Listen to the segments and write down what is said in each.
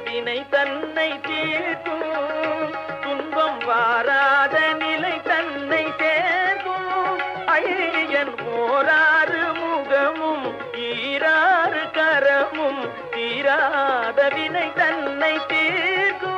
வினை தன்னை தீர்க்கும் துன்பம் வாராத நிலை தன்னை சேர்க்கும் ஐயன் ஓராறு முகமும் ஈராறு கரமும் தீராத வினை தன்னை தீர்க்கும்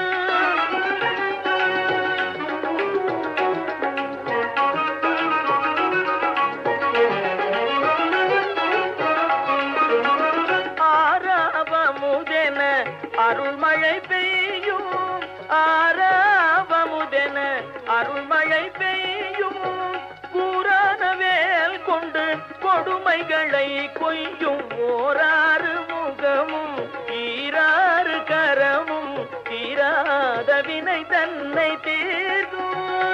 ஆறாவமுதென அருள்மழை பெய்யும் ஆறாவமுதென அருள்மழை பெய்யும் கூறான வேல் கொண்டு கொடுமைகளை கொய்யும் ஓராறு முகமும் ஈராறு கரமும் தீராத வினை தன்னை தீர்க்கும்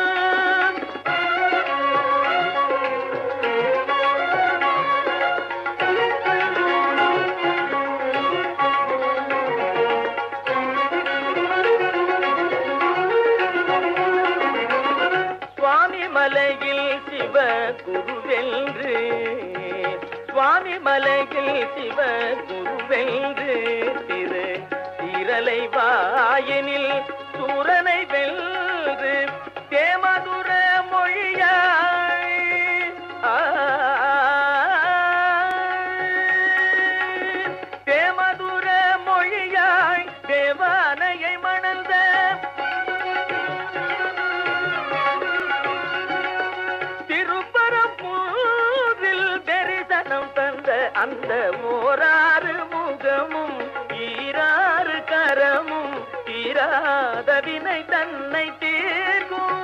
சுவாமி மலையில் சிவ குருவென்று சுவாமி மலையில் சிவ குருவென்று திரு திரலை வாயினில் சூரனை வென்று தேமதுர மொழியாய் ஆ, தேமதுர மொழியாய் தேவானையை மணந்த திருப்பரப்பூரில் தரிசனம் தந்த அந்த ஓராறு முகமும் ஈராறு கரமும் தீராத வினை தன்னை தீர்க்கும்